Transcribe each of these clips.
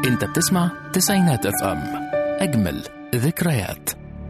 انت بتسمع تسعينات اف ام اجمل ذكريات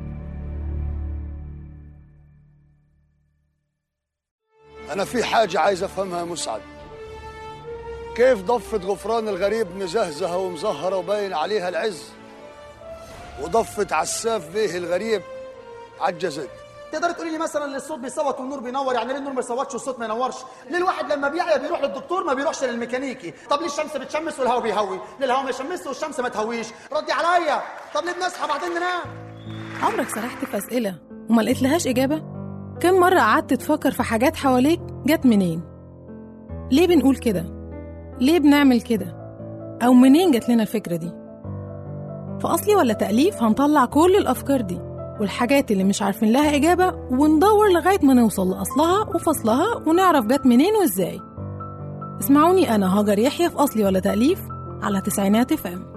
أنا في حاجة عايز أفهمها يا مسعد كيف ضفة غفران الغريب مزهزهة ومزهرة وباين عليها العز وضفة عساف بيه الغريب عجزت تقدر تقولي لي مثلا ليه الصوت بيصوت والنور بينور يعني ليه النور ما يصوتش والصوت ما ينورش ليه الواحد لما بيعيا بيروح للدكتور ما بيروحش للميكانيكي طب ليه الشمس بتشمس والهواء بيهوي ليه الهواء ما يشمس والشمس ما تهويش ردي عليا طب ليه بنصحى بعدين ننام عمرك سرحت في أسئلة وما لقيت لهاش إجابة؟ كم مرة قعدت تفكر في حاجات حواليك جت منين؟ ليه بنقول كده؟ ليه بنعمل كده؟ أو منين جت لنا الفكرة دي؟ في أصلي ولا تأليف هنطلع كل الأفكار دي والحاجات اللي مش عارفين لها إجابة وندور لغاية ما نوصل لأصلها وفصلها ونعرف جت منين وإزاي اسمعوني أنا هاجر يحيى في أصلي ولا تأليف على تسعينات فام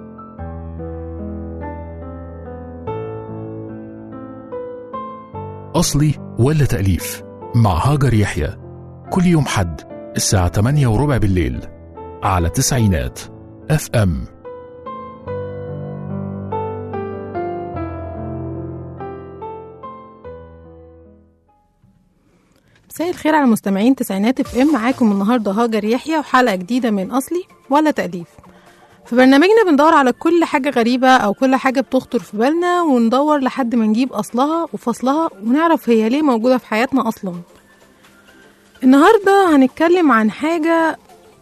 أصلي ولا تأليف مع هاجر يحيى كل يوم حد الساعة 8 وربع بالليل على تسعينات اف ام مساء الخير على مستمعين تسعينات اف ام معاكم النهارده هاجر يحيى وحلقه جديده من اصلي ولا تاليف في برنامجنا بندور على كل حاجه غريبه او كل حاجه بتخطر في بالنا وندور لحد ما نجيب اصلها وفصلها ونعرف هي ليه موجوده في حياتنا اصلا النهارده هنتكلم عن حاجه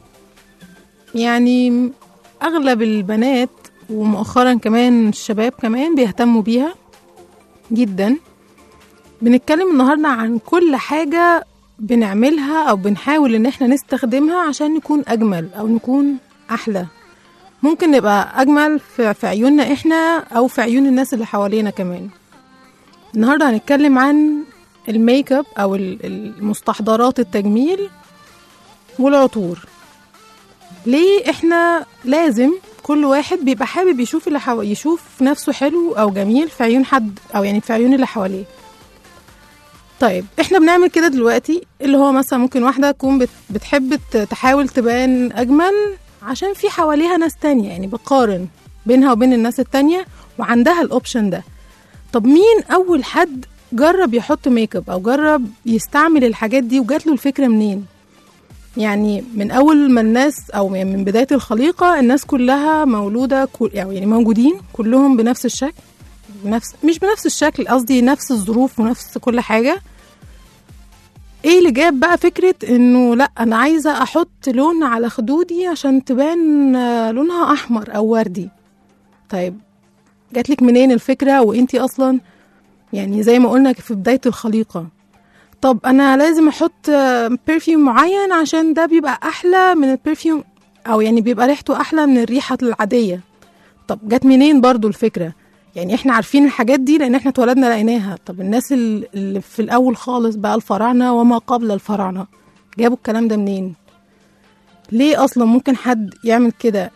يعني اغلب البنات ومؤخرا كمان الشباب كمان بيهتموا بيها جدا بنتكلم النهارده عن كل حاجة بنعملها أو بنحاول إن احنا نستخدمها عشان نكون أجمل أو نكون أحلى ممكن نبقى أجمل في في عيوننا احنا أو في عيون الناس اللي حوالينا كمان النهارده هنتكلم عن الميك اب أو ال- المستحضرات التجميل والعطور ليه احنا لازم كل واحد بيبقى حابب يشوف اللي حو... يشوف نفسه حلو او جميل في عيون حد او يعني في عيون اللي حواليه طيب احنا بنعمل كده دلوقتي اللي هو مثلا ممكن واحدة تكون بت- بتحب ت- تحاول تبان أجمل عشان في حواليها ناس تانية يعني بتقارن بينها وبين الناس التانية وعندها الأوبشن ده طب مين أول حد جرب يحط ميك اب أو جرب يستعمل الحاجات دي وجات له الفكرة منين يعني من أول ما الناس أو يعني من بداية الخليقة الناس كلها مولودة كل يعني موجودين كلهم بنفس الشكل بنفس مش بنفس الشكل قصدي نفس الظروف ونفس كل حاجة ايه اللي جاب بقى فكرة انه لا انا عايزة احط لون على خدودي عشان تبان آه، لونها احمر او وردي طيب جاتلك منين الفكرة وانتي اصلا يعني زي ما قلنا في بداية الخليقة طب انا لازم احط برفيوم معين عشان ده بيبقى احلى من البرفيوم او يعني بيبقى ريحته احلى من الريحة العادية طب جت منين برضو الفكرة يعني احنا عارفين الحاجات دي لان احنا اتولدنا لقيناها طب الناس ال- اللي في الاول خالص بقى الفراعنه وما قبل الفراعنه جابوا الكلام ده منين ليه اصلا ممكن حد يعمل كده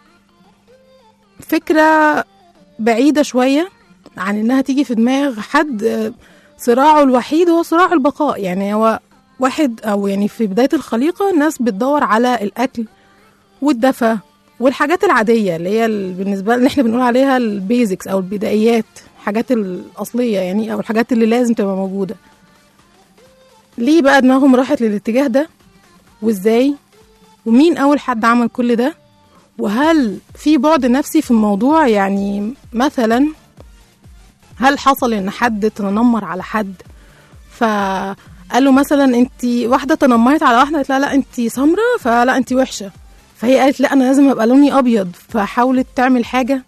فكره بعيده شويه عن انها تيجي في دماغ حد آه، صراعه الوحيد هو صراع البقاء يعني هو واحد او يعني في بدايه الخليقه الناس بتدور على الاكل والدفى والحاجات العادية اللي هي ال- بالنسبة اللي احنا بنقول عليها البيزكس أو البدايات الحاجات الأصلية يعني أو الحاجات اللي لازم تبقى موجودة ليه بقى دماغهم راحت للاتجاه ده وازاي ومين أول حد عمل كل ده وهل في بعد نفسي في الموضوع يعني مثلا هل حصل ان حد تنمر على حد فقال له مثلا انت واحده تنمرت على واحده قالت لا لا انت سمرة فلا انت وحشه فهي قالت لا انا لازم ابقى لوني ابيض فحاولت تعمل حاجه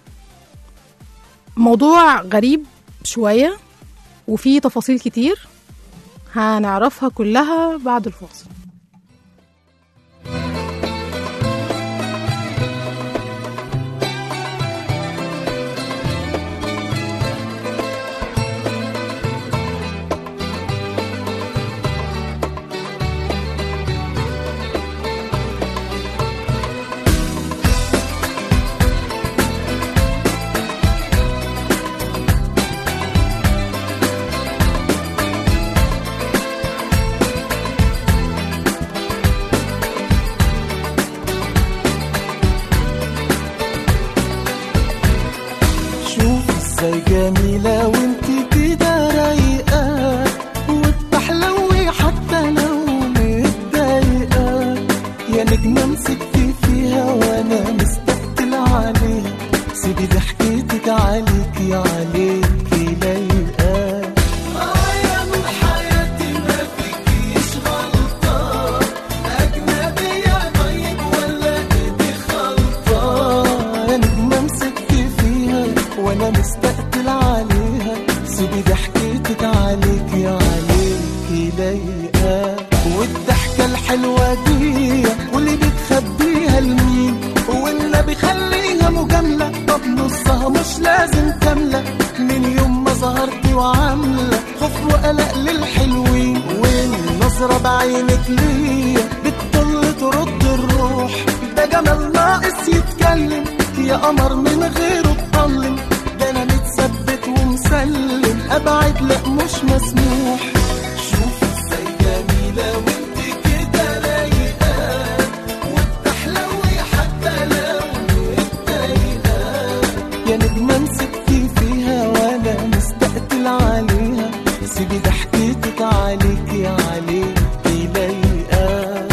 موضوع غريب شويه وفيه تفاصيل كتير هنعرفها كلها بعد الفاصل الحلوة دي واللي بتخبيها لمين والنبي خليها مجاملة طب نصها مش لازم كاملة من يوم ما ظهرتي وعاملة خوف وقلق للحلوين والنظرة بعينك ليا بتطل ترد الروح ده جمال ناقص يتكلم يا قمر من غيره اتطلم ده انا متثبت ومسلم ابعد لا مش مسموح شوف ازاي جميلة وانت كده رايقة وبتحلوي حتى لو متضايقة يا نجمة مسكتي فيها وانا مستقتل عليها سيبي ضحكتك عليكي عليكي لايقة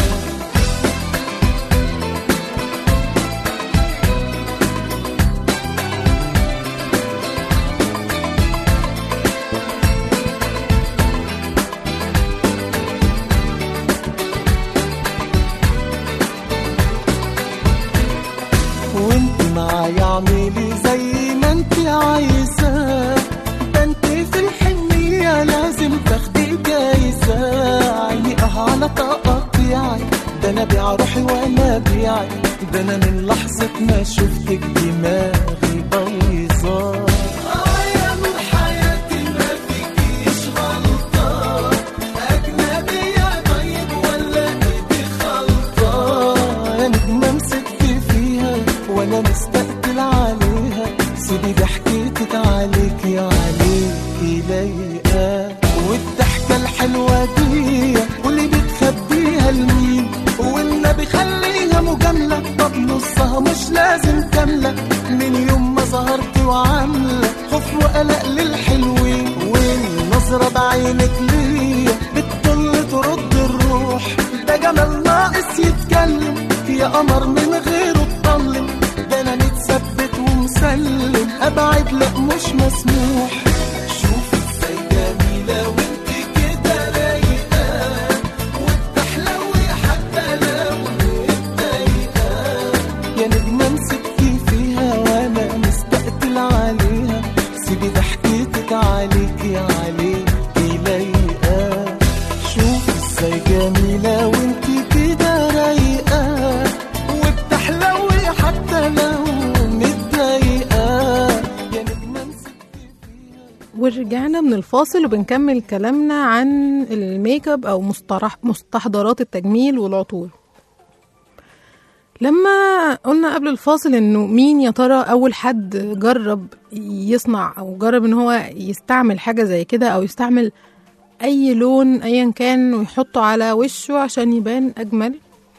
وانت معايا اعملي زي ما انت عايزة ده انت في الحنية لازم تاخدي جايزة عيقها على تقطيعي ده انا بيع روحي وانا بيعي ده انا من لحظة ما شفتك دماغي بايظة آه يا نور حياتي ما فيكيش غلطة أجنبية طيب ولا إيدي خلطة يا نجمة مسكت فيها وأنا مستقتل عليها سيبي ضحكتك عليكي عليكي لايقة والضحكة الحلوة دي واللي بتخبيها لمين والنبي خليها مجاملة طب نصها مش لازم كاملة من يوم ما ظهرتي وعاملة خوف وقلق للحلوين والنظرة بعينك ليا بتطل ترد الروح ده جمال ناقص يتكلم يا قمر من غيره اتطلم ده انا متثبت ومسلم ابعد لا مش مسموح شوف ازاي جميلة وانت كده رايقة وبتحلوي حتى لو متضايقة يا نجمة مسكتي فيها وانا مستقتل عليها سيبي ضحكتك عليكي عليكي لايقة شوف ازاي جميلة وانت كده رايقة وبتحلوي حتى لو متضايقة يا نجمة مسكتي فيها ورجعنا من الفاصل وبنكمل كلامنا عن الميك اب او مسترح مستحضرات التجميل والعطور لما قلنا قبل الفاصل انه مين يا ترى اول حد جرب يصنع او جرب ان هو يستعمل حاجه زي كده او يستعمل اي لون ايا كان ويحطه على وشه عشان يبان اجمل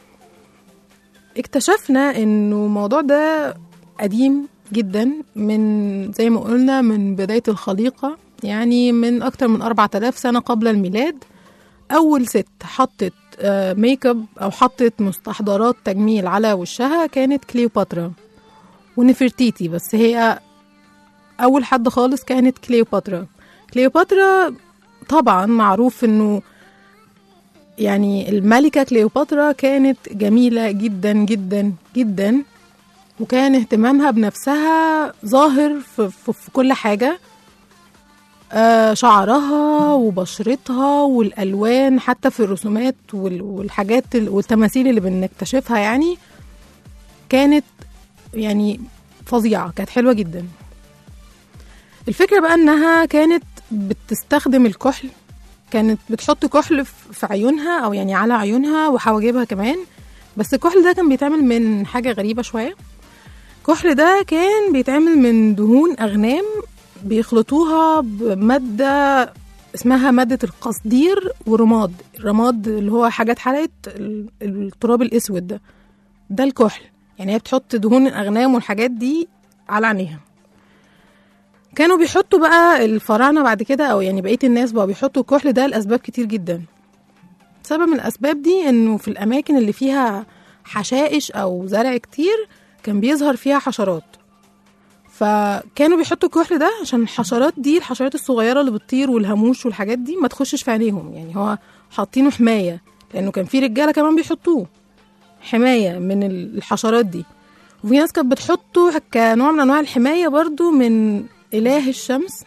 اكتشفنا انه الموضوع ده قديم جدا من زي ما قلنا من بداية الخليقة يعني من أكتر من 4000 سنة قبل الميلاد أول ست حطت آه، ميك اب أو حطت مستحضرات تجميل على وشها كانت كليوباترا ونفرتيتي بس هي أول حد خالص كانت كليوباترا كليوباترا طبعا معروف إنه يعني الملكة كليوباترا كانت جميلة جدا جدا جدا وكان اهتمامها بنفسها ظاهر في, في, في كل حاجة آه شعرها وبشرتها والألوان حتى في الرسومات وال- والحاجات ال- والتماثيل اللي بنكتشفها يعني كانت يعني فظيعة كانت حلوة جدا الفكرة بقى انها كانت بتستخدم الكحل كانت بتحط كحل في في عيونها او يعني على عيونها وحواجبها كمان بس الكحل ده كان بيتعمل من حاجة غريبة شوية الكحل ده كان بيتعمل من دهون أغنام بيخلطوها بمادة اسمها مادة القصدير ورماد الرماد اللي هو حاجات حرقت ال- التراب الأسود ده ده الكحل يعني هي بتحط دهون الأغنام والحاجات دي على عينيها كانوا بيحطوا بقى الفراعنة بعد كده أو يعني بقية الناس بقوا بيحطوا الكحل ده لأسباب كتير جدا سبب من الأسباب دي إنه في الأماكن اللي فيها حشائش أو زرع كتير كان بيظهر فيها حشرات فكانوا بيحطوا الكحل ده عشان الحشرات دي الحشرات الصغيرة اللي بتطير والهاموش والحاجات دي ما تخشش في عينيهم يعني هو حاطينه حماية لأنه كان في رجالة كمان بيحطوه حماية من الحشرات دي وفي ناس كانت بتحطه كنوع من أنواع الحماية برضو من إله الشمس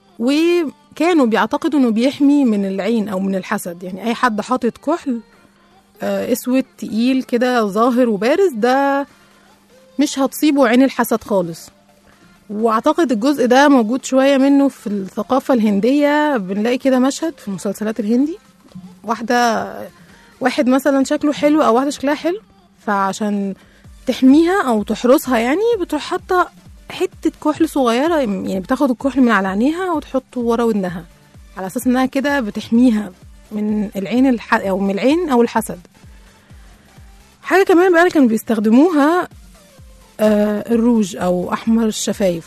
وكانوا بيعتقدوا إنه بيحمي من العين أو من الحسد يعني أي حد حاطط كحل آه، اسود تقيل كده ظاهر وبارز ده مش هتصيبه عين الحسد خالص واعتقد الجزء ده موجود شويه منه في الثقافه الهنديه بنلاقي كده مشهد في المسلسلات الهندي واحده واحد مثلا شكله حلو او واحده شكلها حلو فعشان تحميها او تحرسها يعني بتروح حاطه حته كحل صغيره يعني بتاخد الكحل من على عينيها وتحطه ورا ودنها على اساس انها كده بتحميها من العين الح... او من العين او الحسد حاجه كمان بقى كانوا بيستخدموها آه الروج او احمر الشفايف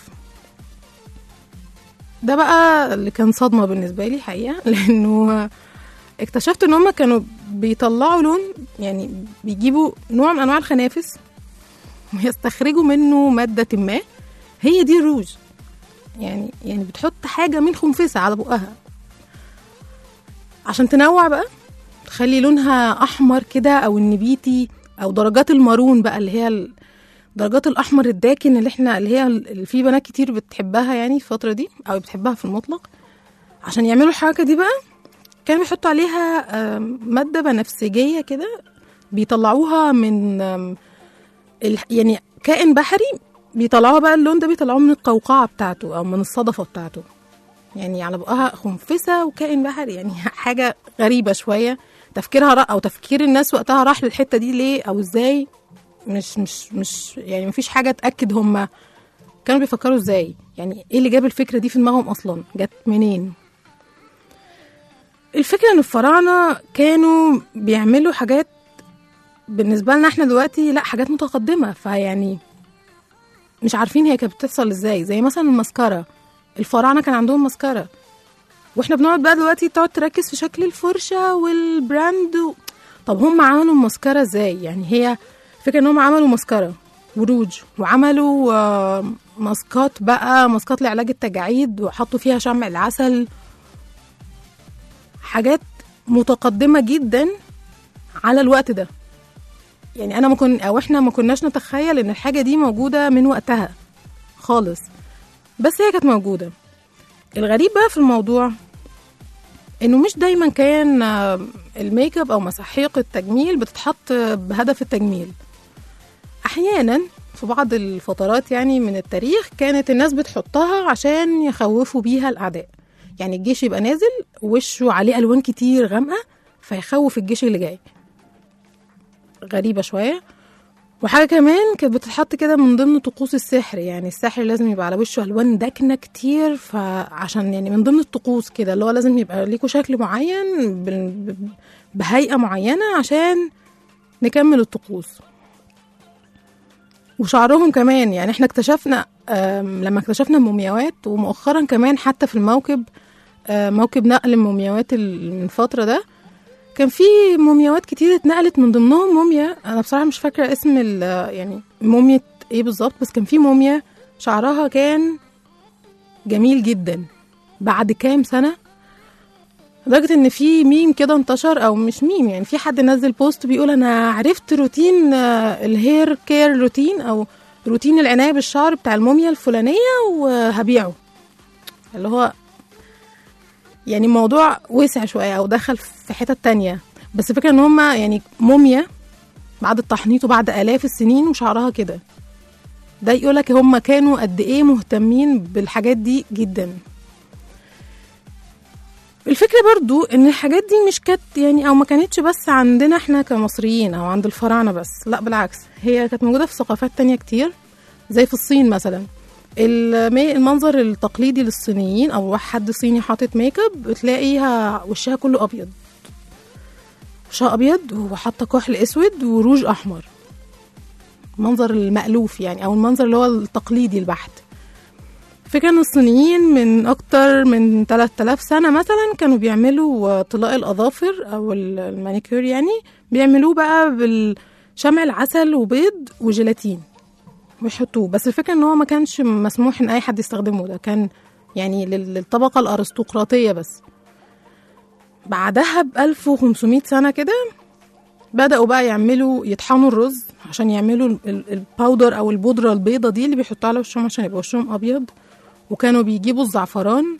ده بقى اللي كان صدمه بالنسبه لي حقيقه لانه اكتشفت ان هما كانوا بيطلعوا لون يعني بيجيبوا نوع من انواع الخنافس ويستخرجوا منه ماده ما هي دي الروج يعني يعني بتحط حاجه من خنفسه على بقها عشان تنوع بقى تخلي لونها احمر كده او النبيتي او درجات المارون بقى اللي هي ال- درجات الاحمر الداكن اللي احنا اللي هي اللي في بنات كتير بتحبها يعني الفتره دي او بتحبها في المطلق عشان يعملوا الحركه دي بقى كانوا بيحطوا عليها آم، ماده بنفسجيه كده بيطلعوها من آم، ال- يعني كائن بحري بيطلعوها بقى اللون ده بيطلعوه من القوقعه بتاعته او من الصدفه بتاعته يعني على بقها خنفسه وكائن بحري يعني حاجه غريبه شويه تفكيرها رأ او تفكير الناس وقتها راح للحته دي ليه او ازاي مش مش مش يعني مفيش حاجه تاكد هم كانوا بيفكروا ازاي يعني ايه اللي جاب الفكره دي في دماغهم اصلا جت منين الفكره ان الفراعنه كانوا بيعملوا حاجات بالنسبه لنا احنا دلوقتي لا حاجات متقدمه فيعني مش عارفين هي كانت بتحصل ازاي زي مثلا المسكره الفراعنه كان عندهم مسكره واحنا بنقعد بقى دلوقتي تقعد تركز في شكل الفرشه والبراند و... طب هم عملوا المسكره ازاي يعني هي فكرة ان هم عملوا مسكرة وروج وعملوا آه، ماسكات بقى ماسكات لعلاج التجاعيد وحطوا فيها شمع العسل حاجات متقدمة جدا على الوقت ده يعني انا ما كن او احنا ما كناش نتخيل ان الحاجة دي موجودة من وقتها خالص بس هي كانت موجودة الغريب بقى في الموضوع انه مش دايما كان آه، الميك اب او مساحيق التجميل بتتحط بهدف التجميل احيانا في بعض الفترات يعني من التاريخ كانت الناس بتحطها عشان يخوفوا بيها الاعداء يعني الجيش يبقى نازل وشه عليه الوان كتير غامقه فيخوف الجيش اللي جاي غريبه شويه وحاجه كمان كانت بتتحط كده من ضمن طقوس السحر يعني الساحر لازم يبقى على وشه الوان داكنه كتير فعشان يعني من ضمن الطقوس كده اللي هو لازم يبقى ليكوا شكل معين بال- ب- بهيئه معينه عشان نكمل الطقوس وشعرهم كمان يعني احنا اكتشفنا آم، لما اكتشفنا المومياوات ومؤخرا كمان حتى في الموكب آه، موكب نقل المومياوات ال- من فترة ده كان في مومياوات كتير اتنقلت من ضمنهم موميا انا بصراحة مش فاكرة اسم ال يعني موميا ايه بالظبط بس كان في موميا شعرها كان جميل جدا بعد كام سنة لدرجة ان في ميم كده انتشر او مش ميم يعني في حد نزل بوست بيقول انا عرفت روتين آه، الهير كير روتين او روتين العناية بالشعر بتاع الموميا الفلانية وهبيعه اللي هو يعني الموضوع وسع شوية او دخل في حتة تانية بس فكرة ان هما يعني موميا بعد التحنيط وبعد آلاف السنين وشعرها كده ده يقولك هما كانوا قد ايه مهتمين بالحاجات دي جدا الفكرة برضو ان الحاجات دي مش كانت يعني او ما كانتش بس عندنا احنا كمصريين او عند الفراعنة بس لا بالعكس هي كانت موجودة في ثقافات تانية كتير زي في الصين مثلا المي- المنظر التقليدي للصينيين او حد صيني حاطط ميك اب بتلاقيها وشها كله ابيض وشها ابيض وحاطه كحل اسود وروج احمر المنظر المألوف يعني او المنظر اللي هو التقليدي البحت فكان الصينيين من أكتر من 3000 سنة مثلا كانوا بيعملوا طلاء الأظافر أو ال- المانيكير يعني بيعملوه بقى بالشمع العسل وبيض وجيلاتين ويحطوه بس الفكرة ان هو ما كانش مسموح ان اي حد يستخدمه ده كان يعني لل- للطبقة الأرستقراطية بس بعدها ب 1500 سنة كده بدأوا بقى يعملوا يطحنوا الرز عشان يعملوا ال- ال- الباودر أو البودرة البيضة دي اللي بيحطوها على وشهم عشان يبقى وشهم أبيض وكانوا بيجيبوا الزعفران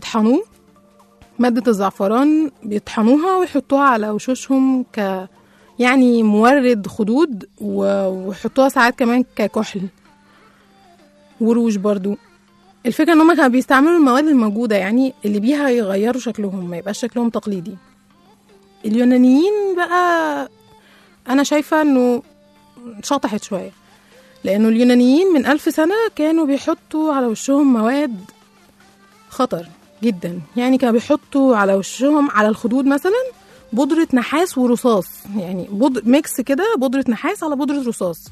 يطحنوه مادة الزعفران بيطحنوها ويحطوها على وشوشهم ك يعني مورد خدود و- ويحطوها ساعات كمان ككحل وروج برضو الفكرة ان هم كانوا بيستعملوا المواد الموجودة يعني اللي بيها يغيروا شكلهم ما يبقاش شكلهم تقليدي اليونانيين بقى انا شايفة انه شطحت شوية لانه اليونانيين من ألف سنة كانوا بيحطوا على وشهم مواد خطر جدا يعني كانوا بيحطوا على وشهم على الخدود مثلا بودرة نحاس ورصاص يعني بود ميكس كده بودرة نحاس على بودرة رصاص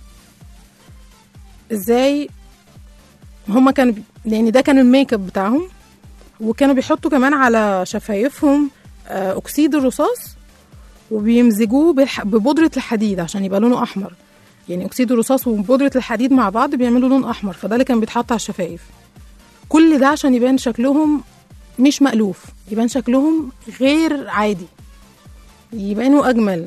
ازاي هما كانوا بي- يعني ده كان الميك اب بتاعهم وكانوا بيحطوا كمان على شفايفهم آه، اكسيد الرصاص وبيمزجوه بالح- ببودرة الحديد عشان يبقى لونه احمر يعني اكسيد الرصاص وبودرة الحديد مع بعض بيعملوا لون احمر فده اللي كان بيتحط على الشفايف كل ده عشان يبان شكلهم مش مألوف يبان شكلهم غير عادي يبانوا أجمل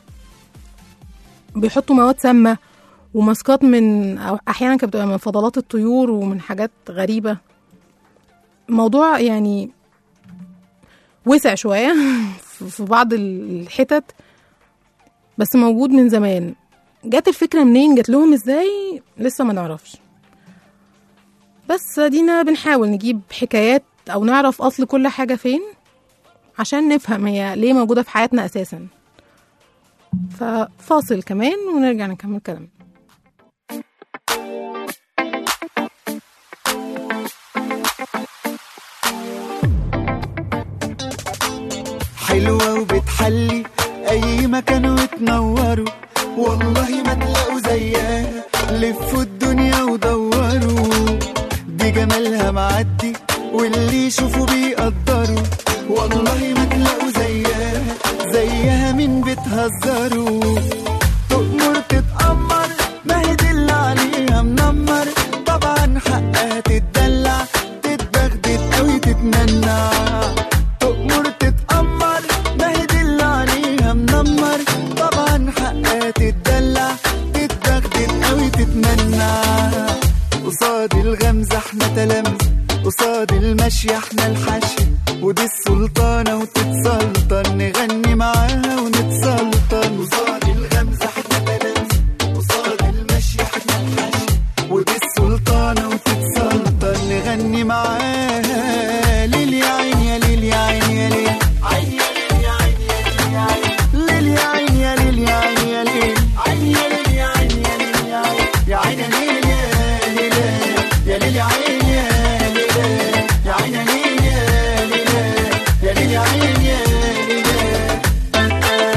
بيحطوا مواد سامة وماسكات من أو أحيانا كانت بتبقى من فضلات الطيور ومن حاجات غريبة الموضوع يعني وسع شوية في بعض الحتت بس موجود من زمان جت الفكرة منين جت لهم ازاي لسه ما نعرفش بس دينا بنحاول نجيب حكايات او نعرف اصل كل حاجة فين عشان نفهم هي ليه موجودة في حياتنا اساسا ففاصل كمان ونرجع نكمل كلام حلوة وبتحلي أي مكان وتنوروا والله ما تلاقوا زيها لفوا الدنيا ودوروا دي جمالها معدي واللي يشوفوا بيقدروا والله ما تلاقوا زيها زيها مين بتهزروا تؤمر تتأمر ما هي دي اللي عليها منمر طبعا حقها تتدلع تتبغدد أوي تتمنع تؤمر تتأمر ما هي دي اللي عليها منمر طبعا حقها تتدلع تتبغدد أوي تتمنع قصاد الغمزة احنا تلامذة قصاد المشي احنا الحشي ودي السلطانة وتتسلطن نغني معاها ونتسلطن قصاد الغمزة احنا تلامذة قصاد المشي احنا الحشي ودي السلطانة وتتسلطن نغني معاها ليل يا عين يا ليل يا عين يا ليل عين يا ليل يا عين يا ليل يا عين ليل يا عين يا ليل يا عين يا عين يا ليل يا عين يا ليل يا عين يا ليل يا ليل يا عين يا ليل يا عين يا ليل يا ليل يا عين يا ليل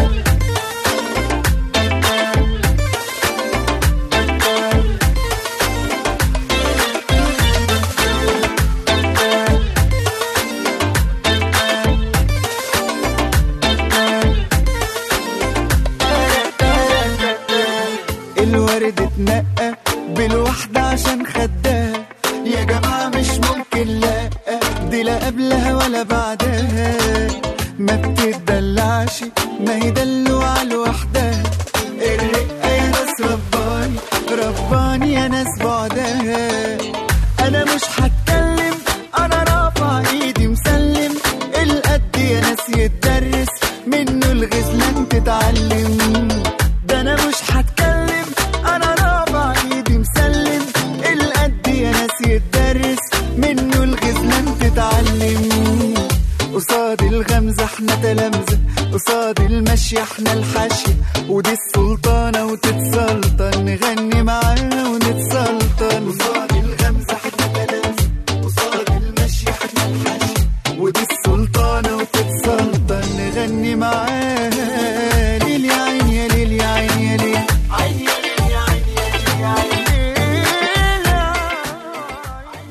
الورد اتنقى بالوحدة عشان خدها يا جماعة مش ممكن لا دي لا قبلها ولا بعدها ما بتدلعش ما هي دلوعة لوحدها الرقة يا ناس رباني رباني يا ناس بعدها انا مش هتكلم انا رافع ايدي مسلم القد يا ناس يتدرس منه الغزلان تتعلم ده انا مش هتكلم انا رافع ايدي مسلم القد يا ناس يتدرس منه الغزلان تتعلم قصاد الغمزة احنا تلامذة قصاد المشي احنا الحشي ودي السلطانة وتتسلطن نغني معاها ونتسلطن قصاد الغمزة احنا تلامذة قصاد المشي احنا الحشي ودي السلطانة وتتسلطن نغني معاها ليل يا عين يا ليل يا عين يا ليل عين يا ليل يا عين يا ليل يا عين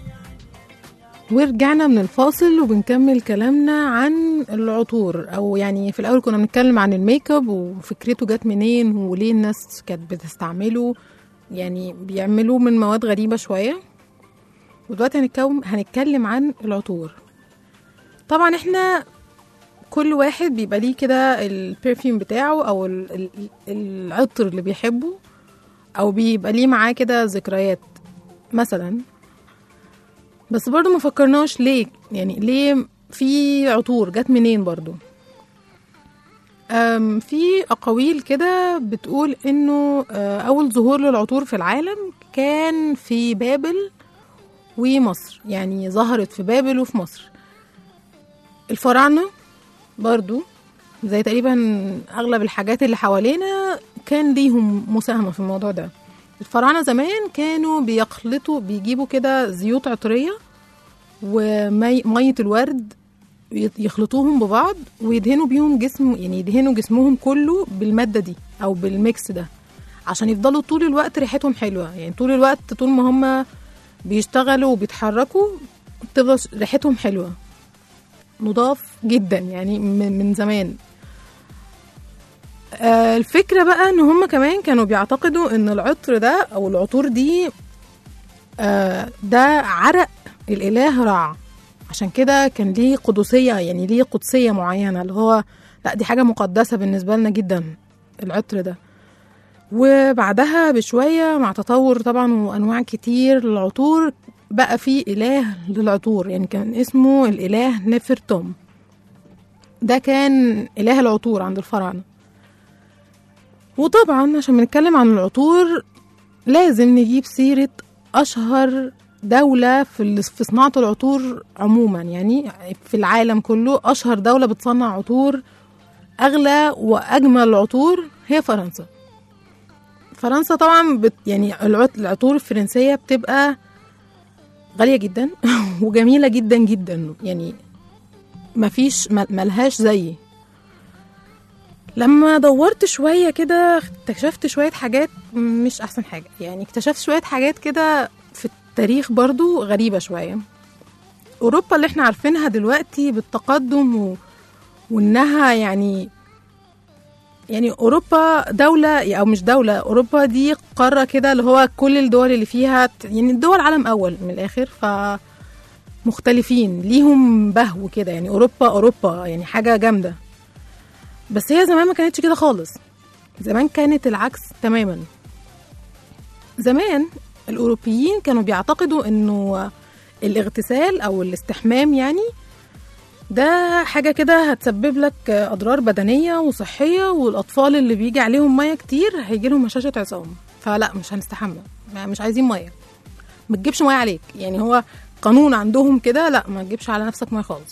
ورجعنا من الفاصل وبنكمل كلامنا عن العطور او يعني في الاول كنا بنتكلم عن الميك اب وفكرته جت منين وليه الناس كانت بتستعمله يعني بيعملوه من مواد غريبة شوية ودلوقتي هنتكلم هنتكلم عن العطور طبعا احنا كل واحد بيبقى ليه كده البرفيوم بتاعه او ال- ال- العطر اللي بيحبه او بيبقى ليه معاه كده ذكريات مثلا بس برضو ما فكرناش ليه يعني ليه في عطور جت منين برضو أم، في أقاويل كده بتقول إنه آه، أول ظهور للعطور في العالم كان في بابل ومصر يعني ظهرت في بابل وفي مصر الفراعنة برضو زي تقريبا أغلب الحاجات اللي حوالينا كان ليهم مساهمة في الموضوع ده الفراعنة زمان كانوا بيخلطوا بيجيبوا كده زيوت عطرية ومية الورد يت- يخلطوهم ببعض ويدهنوا بيهم جسم يعني يدهنوا جسمهم كله بالمادة دي أو بالميكس ده عشان يفضلوا طول الوقت ريحتهم حلوة يعني طول الوقت طول ما هم بيشتغلوا وبيتحركوا تفضل ريحتهم حلوة نضاف جدا يعني من, من زمان آه، الفكرة بقى ان هم كمان كانوا بيعتقدوا ان العطر ده او العطور دي آه، ده عرق الاله رع عشان كده كان ليه قدسية يعني ليه قدسية معينة اللي هو لا دي حاجة مقدسة بالنسبة لنا جدا العطر ده وبعدها بشوية مع تطور طبعا وأنواع كتير للعطور بقى في إله للعطور يعني كان اسمه الإله نفرتوم ده كان إله العطور عند الفراعنة وطبعا عشان بنتكلم عن العطور لازم نجيب سيرة أشهر دولة في ال- في صناعة العطور عموما يعني في العالم كله أشهر دولة بتصنع عطور أغلى وأجمل العطور هي فرنسا فرنسا طبعا بت يعني العط- العطور الفرنسية بتبقى غالية جدا وجميلة جدا جدا يعني مفيش م- ملهاش زي لما دورت شوية كده اكتشفت شوية حاجات مش أحسن حاجة يعني اكتشفت شوية حاجات كده في التاريخ برضو غريبة شوية أوروبا اللي احنا عارفينها دلوقتي بالتقدم و... وإنها يعني يعني أوروبا دولة أو مش دولة أوروبا دي قارة كده اللي هو كل الدول اللي فيها ت- يعني الدول عالم أول من الآخر ف مختلفين ليهم بهو كده يعني أوروبا أوروبا يعني حاجة جامدة بس هي زمان ما كانتش كده خالص زمان كانت العكس تماما زمان الأوروبيين كانوا بيعتقدوا إنه الاغتسال أو الاستحمام يعني ده حاجة كده هتسبب لك أضرار بدنية وصحية والأطفال اللي بيجي عليهم مية كتير هيجي لهم هشاشة عظام فلا مش هنستحمى ما- مش عايزين مية ما تجيبش مية عليك يعني هو قانون عندهم كده لا ما تجيبش على نفسك مية خالص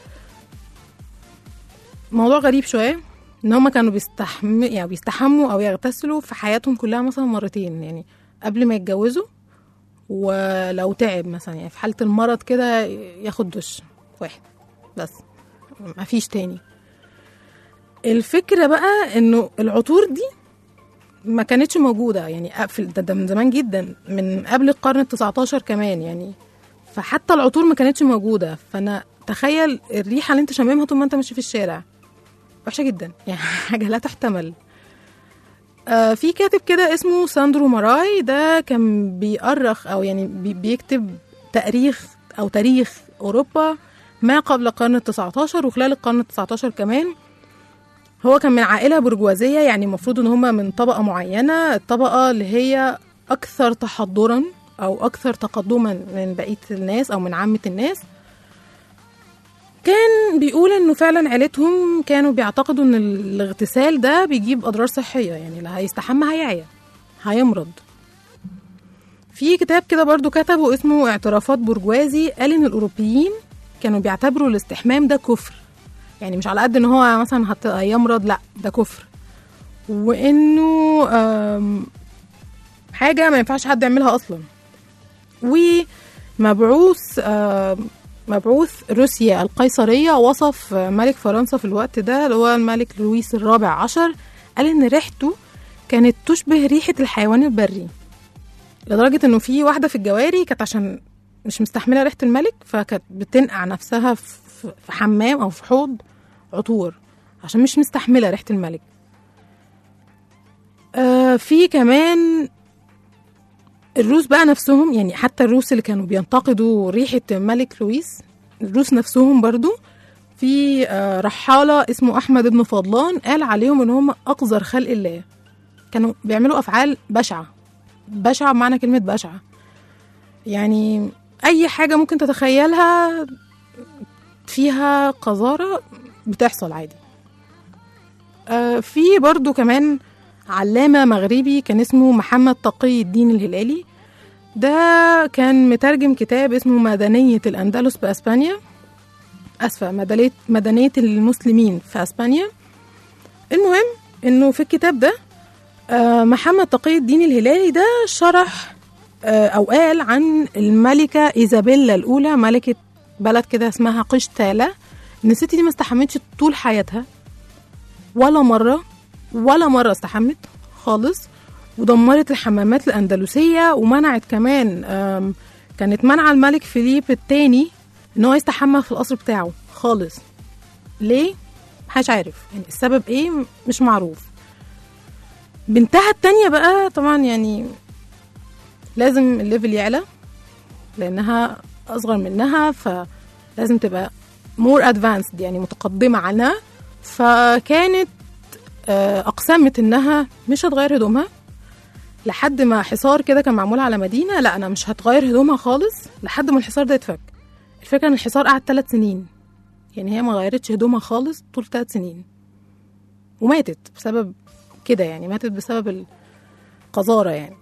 موضوع غريب شوية ان هما كانوا بيستحم يعني بيستحموا او يغتسلوا في حياتهم كلها مثلا مرتين يعني قبل ما يتجوزوا ولو تعب مثلا يعني في حالة المرض كده ياخد دش واحد بس مفيش تاني الفكرة بقى انه العطور دي ما كانتش موجودة يعني في ده, ده من زمان جدا من قبل القرن التسعة عشر كمان يعني فحتى العطور ما كانتش موجودة فأنا تخيل الريحة اللي انت شاممها طول ما انت ماشي في الشارع وحشة جدا يعني حاجة لا تحتمل آه في كاتب كده اسمه ساندرو ماراي ده كان بيأرخ أو يعني بي بيكتب تاريخ أو تاريخ أوروبا ما قبل القرن التسعة عشر وخلال القرن التسعة عشر كمان هو كان من عائلة برجوازية يعني المفروض ان هما من طبقة معينة الطبقة اللي هي أكثر تحضرا أو أكثر تقدما من بقية الناس أو من عامة الناس كان بيقول انه فعلا عيلتهم كانوا بيعتقدوا ان الاغتسال ده بيجيب اضرار صحيه يعني اللي هيستحمى هيعيا هيمرض في كتاب كده برضو كتبه اسمه اعترافات برجوازي قال ان الاوروبيين كانوا بيعتبروا الاستحمام ده كفر يعني مش على قد ان هو مثلا هت- هيمرض لا ده كفر وانه آم، حاجه ما ينفعش حد يعملها اصلا ومبعوث آم، مبعوث روسيا القيصرية وصف ملك فرنسا في الوقت ده اللي هو الملك لويس الرابع عشر قال إن ريحته كانت تشبه ريحة الحيوان البري لدرجة إنه في واحدة في الجواري كانت عشان مش مستحملة ريحة الملك فكانت بتنقع نفسها في في حمام أو في حوض عطور عشان مش مستحملة ريحة الملك آه في كمان الروس بقى نفسهم يعني حتى الروس اللي كانوا بينتقدوا ريحة الملك لويس الروس نفسهم برضو في آه، رحالة اسمه أحمد بن فضلان قال عليهم إن هم أقذر خلق الله كانوا بيعملوا أفعال بشعة بشعة بمعنى كلمة بشعة يعني أي حاجة ممكن تتخيلها فيها قذارة بتحصل عادي آه في برضو كمان علامة مغربي كان اسمه محمد تقي الدين الهلالي ده كان مترجم كتاب اسمه مدنية الأندلس بأسبانيا أسفة مدنية, مدنية المسلمين في أسبانيا المهم إنه في الكتاب ده آه، محمد تقي الدين الهلالي ده شرح آه، أو قال عن الملكة إيزابيلا الأولى ملكة بلد كده اسمها قشتالة إن الست دي ما استحمتش طول حياتها ولا مرة ولا مرة استحمت خالص ودمرت الحمامات الأندلسية ومنعت كمان آم، كانت منع الملك فيليب الثاني إن هو يستحمى في القصر بتاعه خالص ليه؟ محدش عارف يعني السبب إيه مش معروف بنتها التانية بقى طبعا يعني لازم الليفل يعلى لأنها أصغر منها فلازم تبقى مور ادفانسد يعني متقدمة عنها فكانت آه، أقسمت إنها مش هتغير هدومها لحد ما حصار كده كان معمول على مدينة لا أنا مش هتغير هدومها خالص لحد ما الحصار ده يتفك الفكرة إن الحصار قعد ثلاث سنين يعني هي ما غيرتش هدومها خالص طول ثلاث سنين وماتت بسبب كده يعني ماتت بسبب القذارة يعني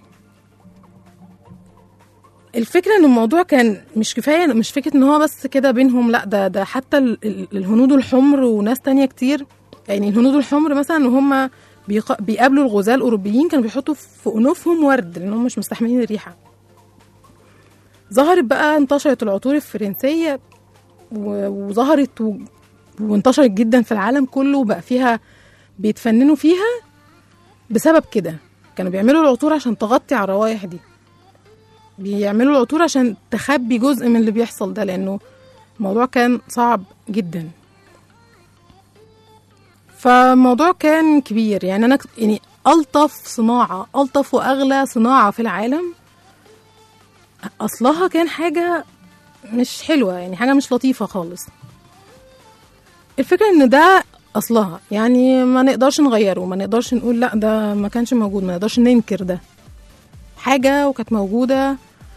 الفكرة ان الموضوع كان مش كفاية مش فكرة ان هو بس كده بينهم لا ده ده حتى ال- ال- الهنود الحمر وناس تانية كتير يعني الهنود الحمر مثلا وهم بيق- بيقابلوا الغزاة الأوروبيين كانوا بيحطوا في أنوفهم ورد لأنهم مش مستحملين الريحة ظهرت بقى انتشرت العطور الفرنسية و- وظهرت و- وانتشرت جدا في العالم كله وبقى فيها بيتفننوا فيها بسبب كده كانوا بيعملوا العطور عشان تغطي على الروايح دي بيعملوا العطور عشان تخبي جزء من اللي بيحصل ده لأنه الموضوع كان صعب جدا فالموضوع كان كبير يعني أنا كت- يعني ألطف صناعة ألطف وأغلى صناعة في العالم أصلها كان حاجة مش حلوة يعني حاجة مش لطيفة خالص الفكرة إن ده أصلها يعني ما نقدرش نغيره ما نقدرش نقول لا ده ما كانش موجود ما نقدرش ننكر ده حاجة وكانت موجودة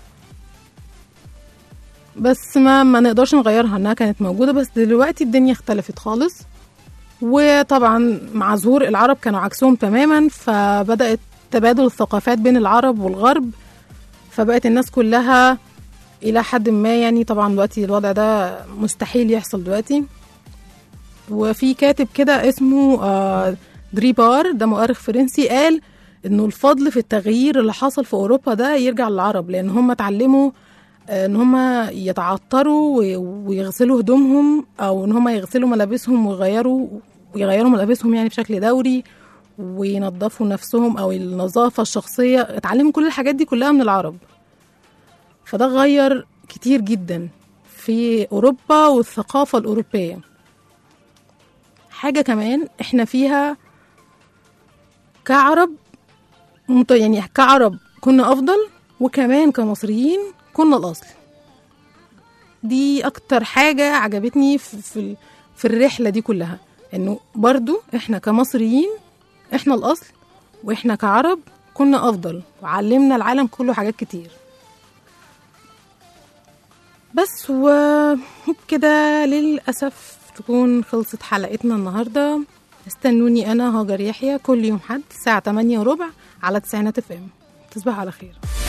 بس ما ما نقدرش نغيرها انها كانت موجودة بس دلوقتي الدنيا اختلفت خالص وطبعا مع ظهور العرب كانوا عكسهم تماما فبدأت تبادل الثقافات بين العرب والغرب فبقت الناس كلها إلى حد ما يعني طبعا دلوقتي الوضع ده مستحيل يحصل دلوقتي وفي كاتب كده اسمه آه، دريبار ده مؤرخ فرنسي قال انه الفضل في التغيير اللي حصل في اوروبا ده يرجع للعرب لان هم اتعلموا آه، ان هم يتعطروا وي- ويغسلوا هدومهم او ان هم يغسلوا ملابسهم ويغيروا ويغيروا ملابسهم يعني بشكل دوري وينظفوا نفسهم او النظافه الشخصيه اتعلموا كل الحاجات دي كلها من العرب فده غير كتير جدا في اوروبا والثقافه الاوروبيه حاجه كمان احنا فيها كعرب مت- يعني كعرب كنا افضل وكمان كمصريين كنا الاصل دي اكتر حاجه عجبتني في في, ال- في الرحله دي كلها انه برضو احنا كمصريين احنا الاصل واحنا كعرب كنا افضل وعلمنا العالم كله حاجات كتير بس وبكده للاسف تكون خلصت حلقتنا النهارده استنوني انا هاجر يحيى كل يوم حد الساعه 8 وربع على تسعينات اف ام تصبحوا على خير